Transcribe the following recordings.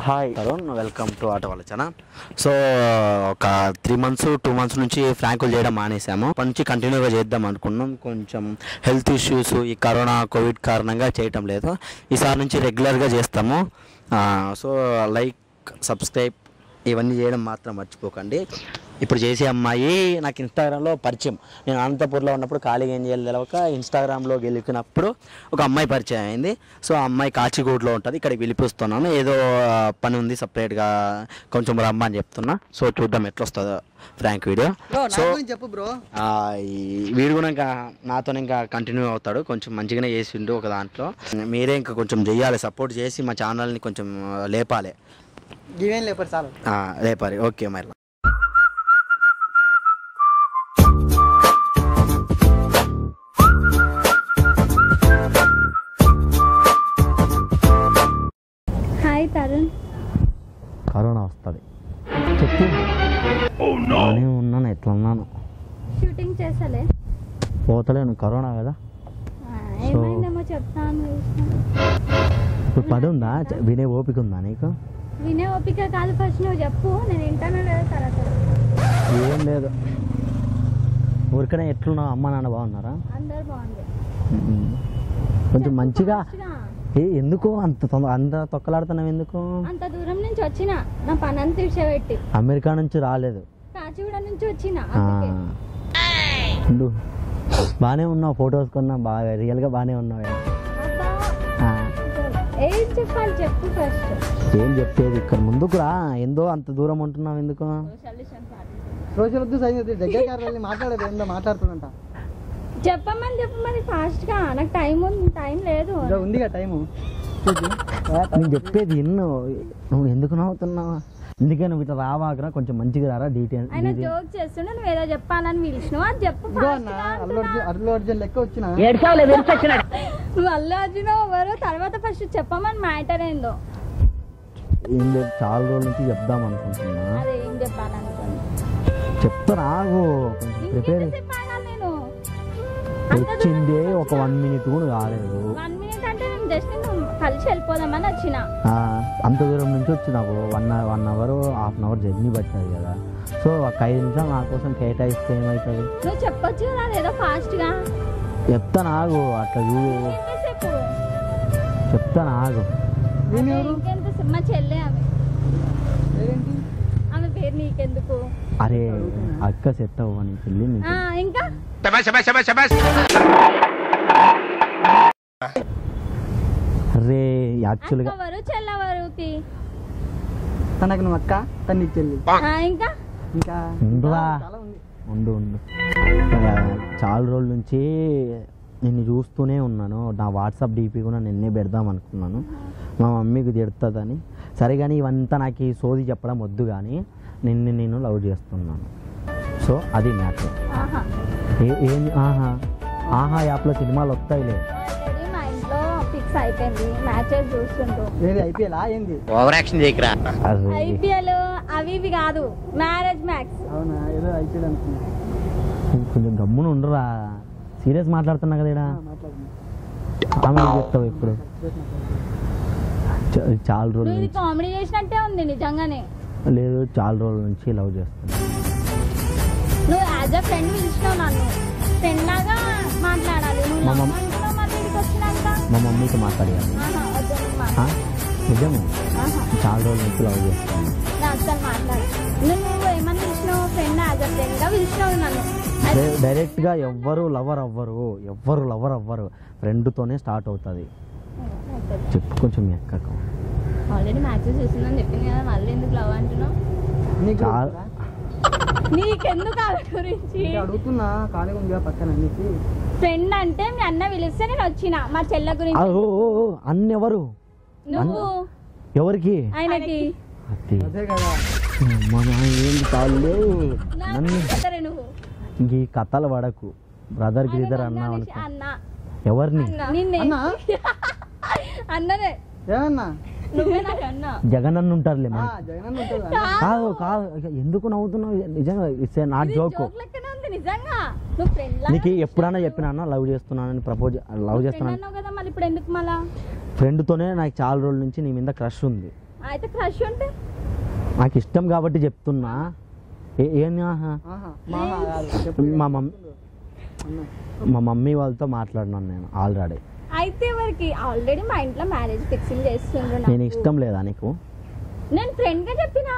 Hi Tarun welcome to auto వాళ్ళ channel so ఒక three months two months నుంచి ఫ్రాంకులు చేయడం మానేసాము అప్పటి నుంచి కంటిన్యూగా చేద్దాం అనుకున్నాం కొంచెం హెల్త్ ఇష్యూస్ ఈ కరోనా కోవిడ్ కారణంగా చేయటం లేదు ఈసారి నుంచి రెగ్యులర్గా చేస్తాము సో లైక్ సబ్స్క్రైబ్ ఇవన్నీ చేయడం మాత్రం మర్చిపోకండి ఇప్పుడు చేసే అమ్మాయి నాకు ఇన్స్టాగ్రామ్లో పరిచయం నేను అనంతపూర్లో ఉన్నప్పుడు ఖాళీగా ఏం చేయాలి తెలవక ఇన్స్టాగ్రామ్లో గెలిపినప్పుడు ఒక అమ్మాయి పరిచయం అయింది సో ఆ అమ్మాయి కాచిగూడలో ఉంటుంది ఇక్కడ పిలిపిస్తున్నాను ఏదో ఆ, పని ఉంది సపరేట్గా కొంచెం రమ్మని చెప్తున్నా సో చూద్దాం ఎట్లా వస్తుందో ఫ్రాంక్ వీడియో బ్రో నా సో గురించి చెప్పు బ్రో ఆ, ఈ వీడు కూడా ఇంకా నాతో ఇంకా కంటిన్యూ అవుతాడు కొంచెం మంచిగానే చేసిండు ఒక దాంట్లో మీరే ఇంకా కొంచెం చెయ్యాలి సపోర్ట్ చేసి మా ఛానల్ని కొంచెం ఆ, లేపాలి ఇవేం లేపారు చాలు ఆ, లేపాలి ఓకే మరి హాయ్ తరుణ్ కరోనా వస్తుంది చెప్పు బాగానే ఉన్నాను ఎట్లా ఉన్నాను షూటింగ్ చేసలే పోతలేను కరోనా కదా ఆ, ఏమైందేమో చెప్తాను ఇప్పుడు పడి ఉందా చె- వినే ఓపిక ఉందా నీకు వినే ఓపిక కాదు ఫస్ట్ నువ్వు చెప్పు నేను వింటాను లేదా తర్వాత ఏం లేదు ఊరికనే ఎట్లున్నావు అమ్మ నాన్న బాగున్నారా అందరు బాగుంది మ్మ్. కొంచెం మంచిగా ఫస్ట్గా ఏ ఎందుకు అంత తొందర అంత తొక్కలాడుతున్నావు ఎందుకు అంత దూరం నుంచి వచ్చిన నా పని అంతా విడిచిపెట్టి అమెరికా నుంచి రాలేదు కాచిగూడ నుంచి వచ్చిన ఆ. అందుకే ఉండు. బాగానే ఉన్నావు ఫొటోస్ కొన్నా బాగా రియల్గా బాగానే ఉన్నావు అబ్బా, ఆ. ఏం చెప్పాలి చెప్పు ఫస్ట్ ఏం చెప్పేది ఇక్కడ ముందుకు రా ఎందో అంత దూరం ఉంటున్నావు ఎందుకు సోషల్ వద్దు సైన్ వద్దు దగ్గర గారు వెళ్ళి మాట్లాడదు ఏందో మాట్లాడుతుందంట చెప్పమని చెప్పమని ఫాస్ట్ గా నాకు టైం ఉంది టైం లేదు ఇంకా ఉందిగా టైము నేను చెప్పేది ఎన్నో నువ్వు ఎందుకు నవ్వుతున్నావు అందుకే నువ్వు ఇట్లా రావాకరా కొంచెం మంచిగా రారా డీటెయిల్ ఆయన జోక్ చేస్తుండే నువ్వు ఏదో చెప్పాలని పిలిచినావు అది చెప్పు ఇదిగో fast అన్న గా అల్లు అర్జున్ అల్లు అర్జున్ లెక్క వచ్చిన నువ్వు అల్లు అర్జున్ ఎవరు తర్వాత ఫస్ట్ చెప్పమని మ్యాటర్ ఏందో ఏం లేదు చాలా రోజుల నుంచి చెప్దాం అనుకుంటున్నా అదే ఏం చెప్పాలనుకోండి చెప్తా రాగు కొంచెం ప్రిపేర్ ఇంకెంతసేపు ఆగాలి నేను వచ్చిందే ఒక వన్ మినిట్ కూడా కాలేదు వన్ మినిట్ అంటే నేను జస్ట్ నేను కలిసి వెళ్ళిపోదామని వచ్చిన ఆ, అంత దూరం నుంచి వచ్చి నాకు one one hour half an hour journey పట్టినది కదా సో ఒక ఐదు నిమిషాలు నా కోసం కేటాయిస్తే ఏమవుతుంది నువ్వు చెప్పొచ్చు కదా అదేదో ఫాస్ట్ గా చెప్తా నాగు అట్లా చూడు ఇంకెంతసేపు చెప్తా నాగు నేను అదే ఎవరు ఇంకెంతసేపు మా చెల్లె ఆమె పేరేంటి ఆమె పేరు నీకెందుకు అరే అక్క సెట్ అవ్వని చెల్లి నీకు ఆ, ఇంకా అరే యాక్చువల్గా అక్కవరు చెల్లెవరుకి తనకు నువ్వు అక్క తన నీకు చెల్లి ఆ, ఇంకా ఇంకా ఉండురా. చాలా ఉంది ఉండు ఉండు ఆ, చాలా రోజుల నుంచి నిన్ను చూస్తూనే ఉన్నాను నా వాట్సాప్ డీపీ కూడా నిన్నే పెడదాం అనుకున్నాను మా మమ్మీకి తిడుతుందని సరే కానీ ఇవంతా నాకు ఈ సోది చెప్పడం వద్దు కానీ నిన్ను నేను లవ్ చేస్తున్నాను సో అది మ్యాటర్ ఆహా ఏ ఏం ఆహా ఆహా యాప్లో సినిమాలు వస్తాయిలే ఇది మా ఇంట్లో ఫిక్స్ అయిపోయింది మ్యాచెస్ చూస్తుంటూ ఏది ఐపీఎల్ ఏంది ఓవర్ యాక్షన్ చేయకరా అరే ఐపీఎల్ అవి ఇవి కాదు మ్యారేజ్ మ్యాక్స్ అవునా ఏదో ఐపీఎల్ అనుకున్నా కొంచెం గమ్మున ఉండరా సీరియస్ మాట్లాడుతున్నా కదా ఈడ. ఆ, మాట్లాడు ఆమె ఏం చెప్తావు ఇప్పుడు చ- చాలా రోజుల నువ్వు ఇది నుంచి కామెడీ చేసినట్టే ఉంది నిజంగానే లేదు చాలా రోజుల నుంచి లవ్ చేస్తున్నా నువ్వు యాజ్ అ ఫ్రెండ్ పిలిచినావు నన్ను ఫ్రెండ్ లాగా మాట్లాడాలి నువ్వు మా లవ్ మమ్- అంటున్నావు మళ్ళీ ఇక్కడికి వచ్చినాక మా మమ్మీతో మాట్లాడాను ఆహా, వద్దు నువ్వు ఆ? మాట్లాడు. నిజము ఆహా, చాలా రోజుల నుంచి లవ్ చేస్తాను నేను అస్సలు మాట్లాడు నువ్వు నువ్వు ఏమని పిలిచినావు ఫ్రెండ్ యాజ్ అ ఫ్రెండ్గా పిలిచినావు నన్ను డై- డైరెక్ట్గా ఎవ్వరు లవర్ అవ్వరు ఎవ్వరు లవర్ అవ్వరు ఫ్రెండ్తోనే స్టార్ట్ అవుతుంది చెప్పు కొంచెం మీ అక్కకు ఆల్రెడీ మ్యాచెస్ చూసిందని చెప్పింది కదా మళ్ళీ ఎందుకు లవ్ అంటున్నావు నీకు చాలా- తెలుసా? నీకెందుకు ఆవిడ గురించి ఇంకా అడుగుతున్నా ఖాళీగా ఉందిగా పక్కన అనేసి ఫ్రెండ్ అంటే మీ అన్న పిలిస్తే నేను వచ్చిన మా చెల్లె ఆ, గురించి ఓ, ఓ, ఓ, అన్నెవరు నువ్వు ఎవరికి ఆయనకి అది అదే కదా మన ఏంది కాళ్ళు నాకు నన్ను చెప్తారే నువ్వు ఇంక ఈ కథలు పడకు బ్రదర్ ఆయన గిరిదర్ నన్ను అన్నావు అనేసి అనుకో అన్న ఎవరిని నిన్నే అన్నా అన్ననే ఏమన్నా నువ్వే నాకు అన్న జగన్ అన్న ఉంటారులే ఆ, మన జగన్ అన్న ఉంటుందా కాదు కాదు ఇక ఎందుకు నవ్వుతున్నావు నిజంగా ఇట్స్ నాట్ ఇది జోక్ joke లెక్కనే ఉంది నిజంగా నువ్వు ఫ్రెండ్ నీకు ఎప్పుడైనా చెప్పినా లవ్ చేస్తున్నానని ప్రపోజ్ లవ్ ఫ్రెండ్ చేస్తున్నాను అన్నావు కదా మళ్ళీ ఇప్పుడు ఎందుకు మళ్ళా ఫ్రెండ్తోనే నాకు చాలా రోజుల నుంచి నీ మీద క్రష్ ఉంది అయితే క్రష్ ఉంటే నాకు ఇష్టం కాబట్టి చెప్తున్నా ఏ- ఏం ఆహా? ఆహా, మాహా కాదు. చెప్పు. మా మమ్మీ అన్న. మా మమ్మీ వాళ్ళతో మాట్లాడినాను నేను ఆల్రెడీ అయితే ఎవరికి ఆల్రెడీ మా ఇంట్లో మ్యారేజ్ ఫిక్సింగ్ చేస్తుండ్రు నేను నాకు. ఇష్టం లేదా నీకు నేను ఫ్రెండ్ గా చెప్పినా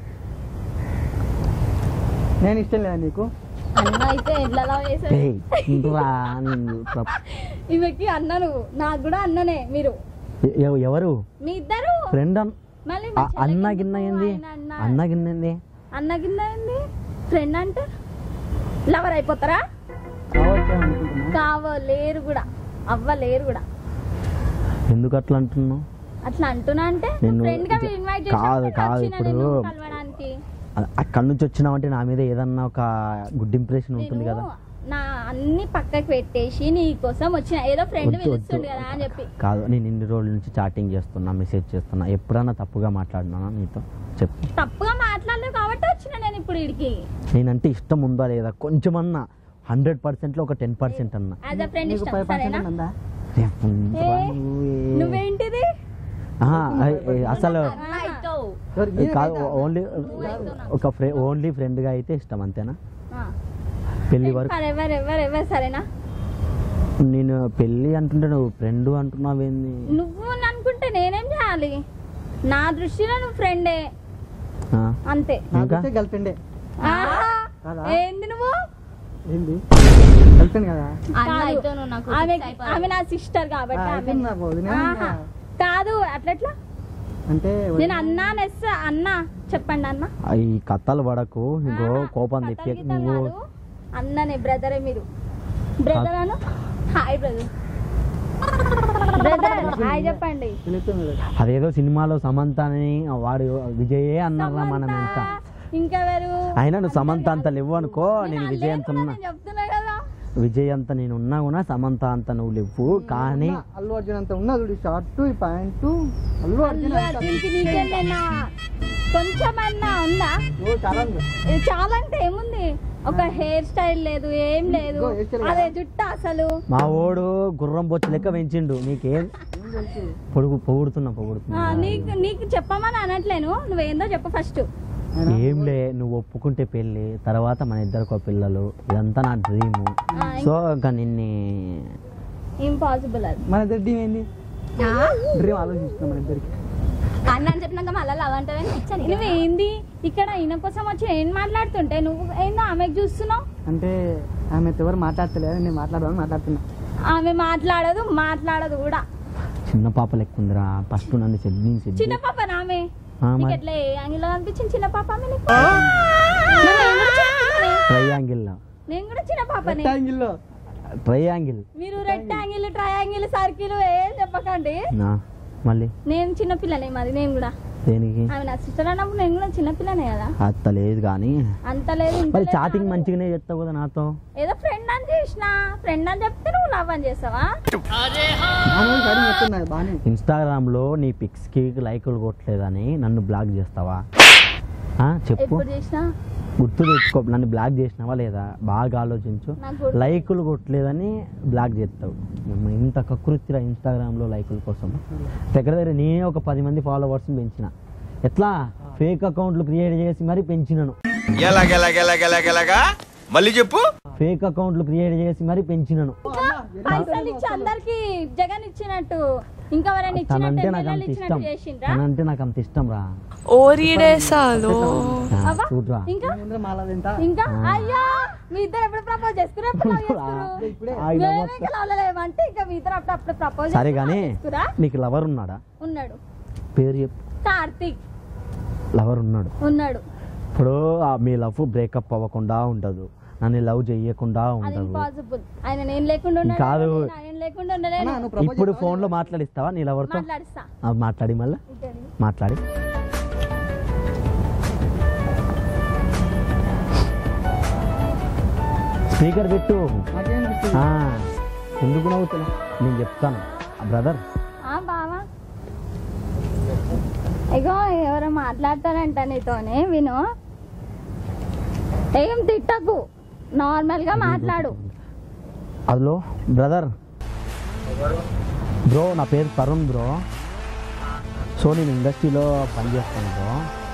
నేను ఇష్టం లేదా నీకు అన్న అయితే ఎట్లా లవ్ చేశాడు ఏయ్, రా, నేను ప్ర- ఈమెకి అన్న నువ్వు నాకు కూడా అన్ననే మీరు ఎవ- ఎవరు మీ ఇద్దరు ఫ్రెండ్ మళ్ళీ మా చెల్లెకి అన్న ఎందుకు గిన్న ఏంది ఆయన అన్న? అన్న గిన్న ఏంది అన్న కింద ఏంది ఫ్రెండ్ అంటే లవర్ అయిపోతారా కావచ్చు అనుకుంటున్నా కావలేరు కూడా అవ్వలేరు కూడా ఎందుకు అట్లా అంటున్నావు అట్లా అంటున్నా అంటే నిన్ను ఫ్రెండ్ గా జ- ఇన్వైట్ కాదు, చేసి కాదు, వచ్చిన ఇప్పుడు- నేను కలవడానికి అ- అక్కడి నుంచి వచ్చినావంటే నా మీద ఏదన్నా ఒక గుడ్ ఇంప్రెషన్ ఉంటుంది నేను కదా నా అన్ని పక్కకి పెట్టేసి నీ కోసం వచ్చిన ఏదో ఫ్రెండ్ వద్దు, వద్దు. పిలుస్తుండు కదా అని చెప్పి కాదు నేను ఇన్ని రోజుల నుంచి చాటింగ్ చేస్తున్నా మెసేజ్ చేస్తున్నా ఎప్పుడన్నా తప్పుగా మాట్లాడినా నీతో చెప్పు తప్పుగా మాట్లాడలేదు కాబట్టి వచ్చిన నేను ఇప్పుడు ఇడికి నేనంటే ఇష్టం ఉందా లేదా కొంచెమన్నా హండ్రెడ్ పర్సెంట్లో ఒక టెన్ పర్సెంట్ అన్నా యాజ్ అ ఫ్రెండ్ నీకు ఇష్టం ఫైవ్ సరేనా పర్సెంట్ ఉందా చెప్పురా ఏ, నువ్వే. నువ్వేంటిది ఆహా, అయ్- అయ్ అసలు అన్న అవుతావు. ఎవరు? ఏ, కాదు ఈయనకైతే ఓన్లీ ఒక ఫ్రె ఓన్లీ ఫ్రెండ్గా అయితే ఇష్టం అంతేనా ఆ. పెళ్లి వరకు ఎవరు ఎవరు ఎవరు సరేనా నేను పెళ్ళి అంటుంటే నువ్వు ఫ్రెండ్ అంటున్నావేంది నువ్వు అనుకుంటే నేనేం చేయాలి నా దృష్టిలో నువ్వు ఫ్రెండే ఆ, అంతే ఇంకా నాకు గర్ల్ ఫ్రెండే ఆహా. కాదా? ఏంది నువ్వు ఏంది గర్ల్ ఫ్రెండ్ కదా కాదు. ఆమె ఆమె నా సిస్టర్ కాబట్టి ఆ, ఆమె అయితే నాకు వదినా ఆహా. కాదు అట్లెట్లా అంటే నేను అన్నా నెస్ అన్నా చెప్పండి అన్న ఆ, ఈ కథలు పడకు ఇంకో ఆహా. కోపం కథలు తెప్పి గీతలు నువ్వు కాదు. అన్ననే బ్రదరే మీరు బ్రదర్ అను హాయ్ బ్రదర్ బ్రదర్ హాయ్ చెప్పండి తెలుస్తుంది అదేదో సినిమాలో సమంత అని వాడు విజయే అన్నారా మనం ఎంత సమంత, ఇంకెవరు అయినా నువ్వు సమంత అంత లేవు అనుకో నేను నేను విజయ్ అంత లేను ఉన్నా కదా, నేను చెప్తున్నా కదా విజయ్ అంత నేను ఉన్నా కూడా సమంత అంత నువ్వు లేవు కానీ ఉన్నా, అల్లు అర్జున్ అంత ఉన్నా చూడు షార్ట్ ఈ ప్యాంటు అల్లు అర్జున్ అల్లు అంత. అర్జున్కి నీకేమైనా కొంచెమన్నా ఉందా ఓ, చాలా ఉంది. ఇది చాలా అంటే ఏముంది ఒక హెయిర్ స్టైల్ లేదు ఏం లేదు ఇదిగో hair style అదే కదా? జుట్టు అసలు మా ఓడు గుర్రం బొచ్చు లెక్క పెంచిండు నీకేం ఏం తెలుసు? పొడుగు పొగుడుతున్నా ఆ, పొగుడుతున్నా నీకు నీకు చెప్పమని అనట్లేను నువ్వేందో చెప్పు ఫస్ట్ ఆయన ఏం లే నువ్వు ఒప్పుకుంటే పెళ్ళి తర్వాత మన ఇద్దరికి ఒక పిల్లలు ఇదంతా నా డ్రీమ్ ఆ, సో ఇంకా నిన్ని ఇంపాసిబుల్ అది మన ఇద్దరి డ్రీమ్ ఏంది డ్రీమ్ ఆలోచిస్తున్నాం మన ఇద్దరికి అన్న అని చెప్పినాక మళ్ళీ లవ్ అంటావని ఇచ్చాను నువ్వేంది ఇక్కడ ఈయన కోసం వచ్చి ఏం మాట్లాడుతుంటే నువ్వు ఏందో ఆమెకు చూస్తున్నావు అంటే ఆమె ఎవరు మాట్లాడతలేదు నేను మాట్లాడదామని మాట్లాడుతున్నా ఆమె మాట్లాడదు మాట్లాడదు కూడా చిన్న పాప లెక్క ఉందిరా ఫస్ట్ నన్ను సెడ్ని సెడ్డి చిన్న పాప నామే ఆ, నీకు మరి ఎట్లా ఏ యాంగిల్ అనిపించింది చిన్న పాప ఆమె నీకు? మరి నేను కూడా చిన్న పాపనే. ట్రయాంగిల్ నేను కూడా చిన్న పాపనే రెక్టాంగిల్లో ట్రయాంగిల్ మీరు రెక్టాంగిల్ ట్రయాంగిల్ సర్కిల్ ఏం చెప్పకండి నా మళ్ళీ నేను చిన్న పిల్లనే మరి నేను కూడా దేనికి ఆమె నా సిస్టర్ అన్నప్పుడు నేను కూడా చిన్న పిల్లనే కదా అత్త లేదు కానీ అంత లేదు ఇంత మరి లేదు చాటింగ్ నాకు. మంచిగానే చెప్తావు కదా నాతో ఏదో ఫ్రెండ్ అని చేసిన ఫ్రెండ్ అని చెప్తే నువ్వు లవ్ అని చేస్తావా మామూలు స్టార్టింగ్ చెప్తున్నా బాగానే ఇన్స్టాగ్రామ్ లో నీ పిక్స్ కి లైకులు కొట్టలేదని నన్ను బ్లాక్ చేస్తావా ఆ, చెప్పు ఎప్పుడు చేసినా గుర్తు తెచ్చుకో నన్ను బ్లాక్ చేసినావా లేదా బాగా ఆలోచించు నాకు గుర్తు- లైకులు కొట్టలేదని బ్లాక్ చేస్తావు మేము ఇంత కకృతిరా ఇన్స్టాగ్రామ్ లో లైకుల కోసం దగ్గర దగ్గర నేనే ఒక పది మంది ఫాలోవర్స్ పెంచిన ఎట్లా ఫేక్ అకౌంట్లు క్రియేట్ చేసి మరి పెంచినను ఎలాగెలాగెలాగెలాగెలాగా మళ్ళీ చెప్పు ఫేక్ అకౌంట్లు క్రియేట్ చేసి మరి పెంచినను పైసలు ఇచ్చి అందరికి జగన్ ఇచ్చినట్టు ఇంకా ఎవరైనా ఇచ్చినట్టు తనంటే నాకు ఎమ్మెల్యేలు అంత ఇష్టం ఇచ్చినట్టు చేసిండ్రా తనంటే నాకు అంత ఇష్టం రా ఓరిడేసాలో ఆ, అవ్వ, చూడరా ఇంకా ముందర మాలది ఎంత ఇంకా అయ్యో మీ ఇద్దరు ఎప్పుడు ప్రపోజ్ చేసుకురా ఎప్పుడు love చేసుకురు? ఇప్పుడే ఆ, ఇలా మేమే మొత్తం. ఇంకా love లో లేమంటే ఇంకా మీ ఇద్దరు అప్పుడు అప్పుడు ప్రపోజ్ సరే కానీ చేసుకురా నీకు లవర్ ఉన్నాడా ఉన్నాడు పేరు చెప్పు కార్తీక్ లవర్ ఉన్నాడు ఉన్నాడు ఇప్పుడు ఆ మీ లవ్ బ్రేకప్ అవ్వకుండా ఉండదు నన్ను లవ్ చేయకుండా అది ఉండదు ఇంపాసిబుల్ ఆయన నేను లేకుండా ఉండలేను, కాదు. నేను ఆయన లేకుండా ఉండలేను అన్నా, నువ్వు propose ఇప్పుడు చేస్తావా? ఫోన్ లో మాట్లాడిస్తావా నీ లవర్తో మాట్లాడిస్తా ఆ, మాట్లాడి మళ్ళా ఇద్దరిని. మాట్లాడి స్పీకర్ పెట్టు నాకేమనిపిస్తుంది ఆ, ఎందుకు నవ్వుతున్నా నేను చెప్తాను బ్రదర్ ఆ బావా ఇగో ఎవరో మాట్లాడతారంట నీతోనే విను ఏం తిట్టకు నార్మల్ గా మాట్లాడు హలో బ్రదర్ బ్రో నా పేరు తరుణ్ బ్రో సో నేను ఇండస్ట్రీలో పనిచేస్తాను బ్రో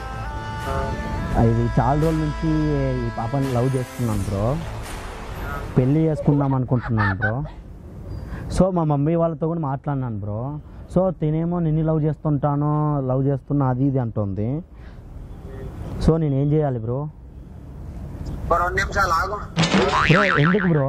ఇది చాలా రోజుల నుంచి ఈ పాపని లవ్ చేస్తున్నాను బ్రో పెళ్ళి చేసుకుందాం అనుకుంటున్నాను బ్రో సో మా మమ్మీ వాళ్ళతో కూడా మాట్లాడినాను బ్రో సో తినేమో నిన్ను లవ్ చేస్తుంటాను లవ్ చేస్తున్నా అది ఇది అంటుంది సో నేను ఏం చేయాలి బ్రో ఒక రెండు నిమిషాలు ఆగు బ్రో ఎందుకు బ్రో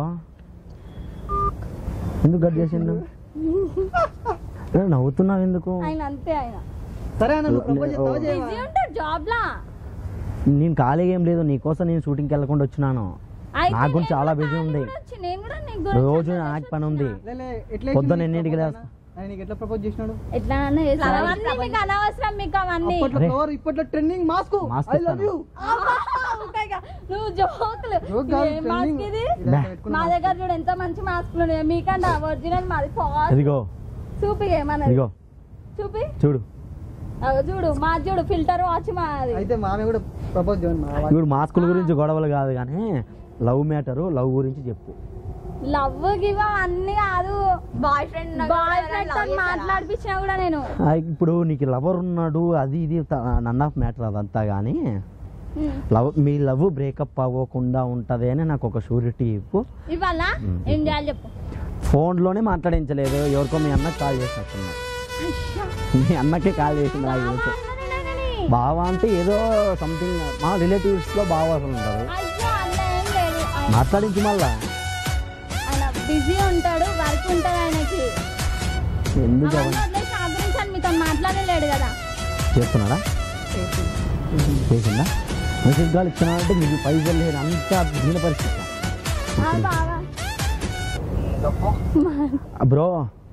ఎందుకు కట్ చేసిండు ఏ, నవ్వుతున్నావు ఎందుకు ఆయన అంతే ఆయన సరే అన్న నువ్వు ప్రపోజ్ చేస్తావా చేయవా? బిజీ ఉంటాడు జాబ్ లా నేను ఖాళీగా ఏం లేదు నీకోసం నేను షూటింగ్కి వెళ్ళకుండా వచ్చినాను అయితే నాకు కూడా నేను చాలా కూడా బిజీ దాని ఉంది గురించి- నేను కూడా నీకు గురించి రోజు నాకు పని ఉంది లే, లే, ఎట్లా పొద్దున్న చేసిండు ఎన్నింటికి ప్రపోజ్ లేస్తా? ఆయన? ఆయన నీకు ఎట్లా ప్రపోజ్ చేసినాడు ఎట్లా అన్నా చేస్తాను. అవన్నీ మీకు అనవసరం మీకు అవన్నీ అప్పట్లో అరే. ఫ్లవర్ ఇప్పట్లో trending mask mask I love ఇస్తాను. యూ ఉంటాయిగా. నువ్వు జోకులు Joke కాదు, ఏ మాస్క్ trending. ఇది ఇది అట్లా పెట్టుకున్న మా mask. దగ్గర చూడు ఎంత మంచి మాస్క్లు ఉన్నాయి మీకన్నా ఒరిజినల్ మాది ఫాస్ట్ ఇదిగో చూపి ఏమన్నది ఇదిగో చూపి చూడు అగో చూడు మా చూడు ఫిల్టర్ వాచ్ మాది అయితే మామే కూడా ప్రపోజ్ చేయండి మా వాడికి. ఇప్పుడు మాస్కుల గురించి గొడవలు కాదు కానీ లవ్ మ్యాటరు లవ్ గురించి చెప్పు లవ్ గివ్ అన్ని కాదు బాయ్ ఫ్రెండ్ బాయ్ ఫ్రెండ్ తో మాట్లాడిపించినా కూడా నేను ఆ, ఇప్పుడు నీకు లవర్ ఉన్నాడు అది ఇది నన్ ఆఫ్ మ్యాటర్ అదంతా కానీ ఉమ్. లవ్ మీ లవ్ బ్రేకప్ అవ్వకుండా ఉంటుంది అని నాకు ఒక షూరిటీ ఇవ్వు ఇవాళ ఏం చేయాలి చెప్పు ఫోన్లోనే మాట్లాడించలేదు ఎవరికో మీ అన్నకి కాల్ చేసినట్టున్నా మీ అన్నకే కాల్ చేసింది నాకు తెలుసు బావా అంటే ఏదో సంథింగ్ మా రిలేటివ్స్లో బావ అసలు ఉంటారు అయ్యో అన్న ఏం లేదు ఆయన- మాట్లాడించి మళ్ళా ఆయన బిజీ ఉంటాడు వర్క్ ఉంటుంది ఆయనకి ఎందుకు అవన్నీ వదిలేసి నా గురించి అని మీతో మాట్లాడలేడు కదా చేస్తున్నాడా చేసిందా మెసేజ్ కాల్ ఇచ్చినాడంటే మీకు పైసలు లేదు అంత దీని పరిస్థితి ఆ బాగా బ్రో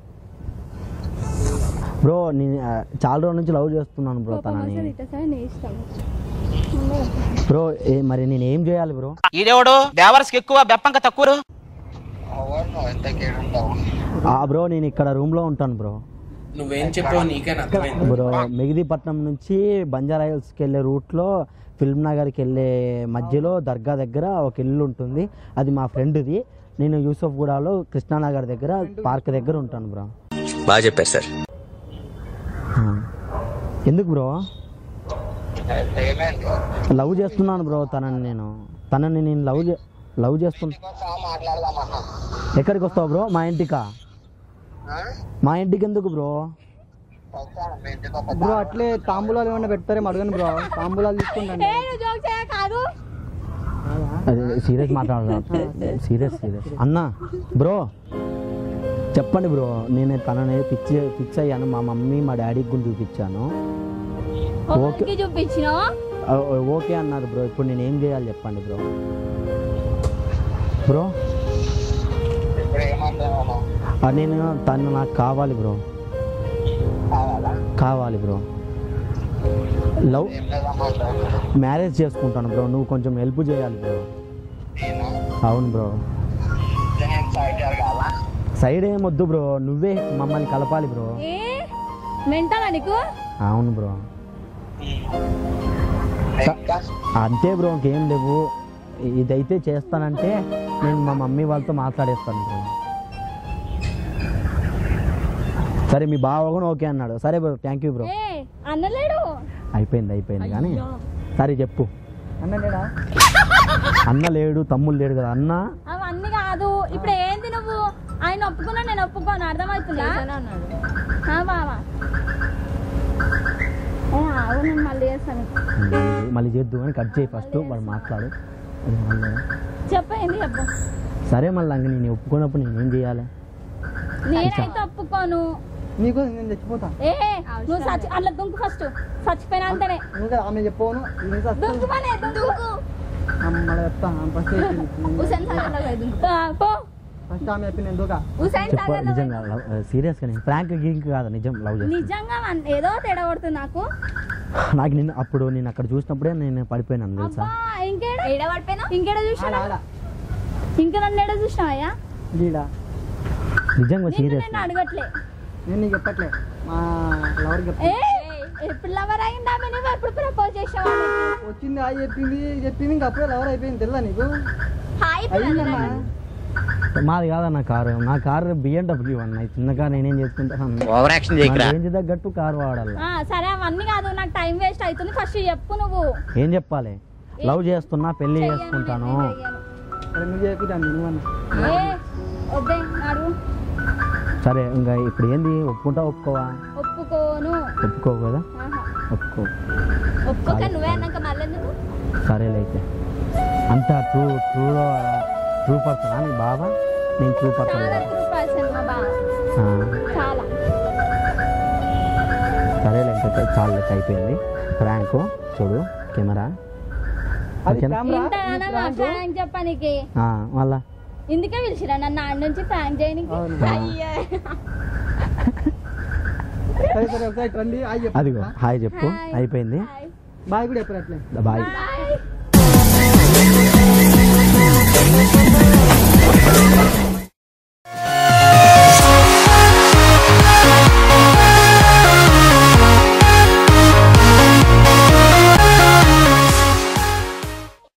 బ్రో నేను ఆ, చాలా రోజుల నుంచి లవ్ చేస్తున్నాను బ్రో కోపం తనని వస్తుంది ఇట్ట సరే నీ ఇష్టం బ్రో ఏ మరి నేను ఏం చేయాలి బ్రో ఈడేవాడు బేవర్స్కి ఎక్కువ బెప్పంక తక్కువ అవును నువ్వు ఎంత కేడుంటావు ఆ బ్రో నేను ఇక్కడ రూమ్ లో ఉంటాను బ్రో నువ్వేం చెప్పావు నీకైనా అర్థమైంది బ్రో మెగిదీపట్నం నుంచి బంజారా హిల్స్కి వెళ్ళే రూట్లో ఫిల్మ్ నగర్కి వెళ్ళే మధ్యలో దర్గా దగ్గర ఒక ఇల్లు ఉంటుంది అది మా ఫ్రెండ్ది నేను యూసఫ్గూడలో కృష్ణానగర్ దగ్గర పార్క్ దగ్గర ఉంటాను బ్రో బాగా చెప్పారు సార్ ఆ. ఎందుకు బ్రో ఏమైంది లవ్ చేస్తున్నాను బ్రో తనని నేను తనని నేను లవ్ చే లవ్ చేస్తున్నా సహా మాట్లాడదామన్నా ఎక్కడికి వస్తావు బ్రో మా ఇంటికా ఆ? మా ఇంటికి ఎందుకు బ్రో వస్తాను మీ ఇంటికి ఒక బ్రో అట్లే తాంబూలాలు ఏమన్నా పెడతారేమో అడగండి బ్రో తాంబూలాలు తీసుకుంటాను ఏ నువ్వు జోక్ చేయ కాదు అదే సీరియస్ మాట్లాడదా సీరియస్ సీరియస్ అన్న బ్రో చెప్పండి బ్రో నేను తనని పిచ్చి పిచ్చి అయ్యాను మా మమ్మీ మా డాడీకి కూడా చూపించాను ఒకరికి చూపించినావు ఆ, ఓకే అన్నారు బ్రో ఇప్పుడు నేను ఏం చేయాలి చెప్పండి బ్రో బ్రో ఇప్పుడు ఏమంటావు ఆ, నేను తను నాకు కావాలి బ్రో కావాలా కావాలి బ్రో లవ్ ఏం లేదమ్మా మ్యారేజ్ చేసుకుంటాను బ్రో నువ్వు కొంచెం హెల్ప్ చేయాలి బ్రో నేను అవును బ్రో నేను సైడ్ కావాలా సైడ్ ఏమొద్దు బ్రో నువ్వే మమ్మల్ని కలపాలి బ్రో ఏ మెంటలా నీకు అవును బ్రో ఇంకా అంతే బ్రో ఇంకేం లేవు ఇదైతే చేస్తానంటే నేను మా మమ్మీ వాళ్ళతో మాట్లాడేస్తాను బ్రో సరే మీ బావ కూడా ఓకే అన్నాడు సరే బ్రో థ్యాంక్ యూ బ్రో ఏ అన్నలేడు అయిపోయింది అయిపోయింది కానీ సరే చెప్పు అన్న లేడా అన్న లేడు తమ్ముడు లేడు కదా అన్న అవన్నీ కాదు ఇప్పుడు ఏంది నువ్వు ఆయన ఒప్పుకున్నా నేను ఒప్పుకోను అర్థమవుతుందా ఆ, బావా ఏ, ఆగు నేను మళ్ళీ చేస్తాను మళ్ళీ- మళ్ళీ చేద్దు అని కట్ చేయి ఫస్ట్ వాడు మాట్లాడు అది మళ్ళీ చెప్పు ఏంది చెప్పు సరే మళ్ళీ ఇంక నేను ఒప్పుకున్నప్పుడు నేను ఏం చేయాలి నేనైతే ఒప్పుకోను నీకు నేను చచ్చిపోతా ఏ నువ్వు సచ్ అట్లా దుంకు ఫస్ట్ చచ్చిపోయినా అంతనే నువ్వు కదా ఆమె చెప్పవను నేను చస్తా. దుంకు పనే దుంకు ఆమె మళ్ళీ చెప్తా ఆమె ఫస్ట్ చెప్పింది. ఆ, పో ఫస్ట్ ఆమె చెప్పింది నేను దూకా హుసేన్ చెప్ప సాగర్ లో నిజంగా సీరియస్గా నేను ఫ్రాంక్ గింక్ కాదు నిజం లవ్ చేస్తాను నిజంగా వన్- ఏదో తేడా కొడుతుంది నాకు నాకు నిన్న అప్పుడు నేను అక్కడ చూసినప్పుడే నేను పడిపోయినాను తెలుసా అబ్బా ఇంకేడ ఏడ పడిపోయినా ఇంకేడ ఆడ చూసినా ఆడ ఇంకా నన్ను ఏడ చూసినావయ్యా లీడా నిజంగా నిన్ను సీరియస్ నేను అడగట్లే నేను నీకు చెప్పట్లే మా లవర్ చెప్తా ఏ ఎప్పుడు లవర్ అయిందా నువ్వు ఎప్పుడు ప్రపోజ్ చేసావా వచ్చింది ఆ చెప్పింది చెప్పింది ఇంకా అప్పుడే లవర్ అయిపోయింది తెలుసా నీకు హాయ్ అయిందమ్మా మాది కాదన్న కారు నా కారు బిఎండబ్ల్యూ అన్న ఈ చిన్న కారు నేనేం చేసుకుంటాను ఓవర్ యాక్షన్ చేయకరా రేంజ్ తగ్గట్టు కారు వాడాలి ఆ, సరే అవన్నీ కాదు నాకు టైం వేస్ట్ అవుతుంది ఫస్ట్ చెప్పు నువ్వు ఏం చెప్పాలి లవ్ చేస్తున్నా పెళ్లి చేసుకుంటాను నేను చెయ్యను. సరే నువ్వు చేయకుండా నువ్వన్నా ఏ, వద్దే నాడు సరే ఇంకా ఇప్పుడు ఏంది ఒప్పుకుంటా ఒప్పుకోవా ఒప్పుకోను ఒప్పుకోవు కదా ఆహా. ఒప్పుకో ఒప్పుకోక నువ్వే అన్నాక మళ్ళీ ఎందుకు సరేలే అయితే అంత ట్రూ ట్రూ ట్రూ పర్సనా నీ బాబా నేను ట్రూ పర్సన్ చాలా ట్రూ పర్సన్ మా బావ చాలా సరేలే ఇంకా చాలా లెక్క అయిపోయింది ఫ్రాంక్ చూడు కెమెరా అది ఓకేనా? కెమెరా ఇంతగానో మా ఫ్రాంక్ చెప్పడానికి ఆ, మళ్ళా ఇందుకే పిలిచిరా నన్ను ఆడ నుంచి ఫ్రాంక్ చేయడానికి అవును. అయ్యే సరే సరే ఒకసారి రండి అయ్యి చెప్పు అదిగో హాయ్ చెప్పు హాయ్. అయిపోయింది బాయ్ బాయ్ కూడా చెప్పరు అట్లే బాయ్ బాయ్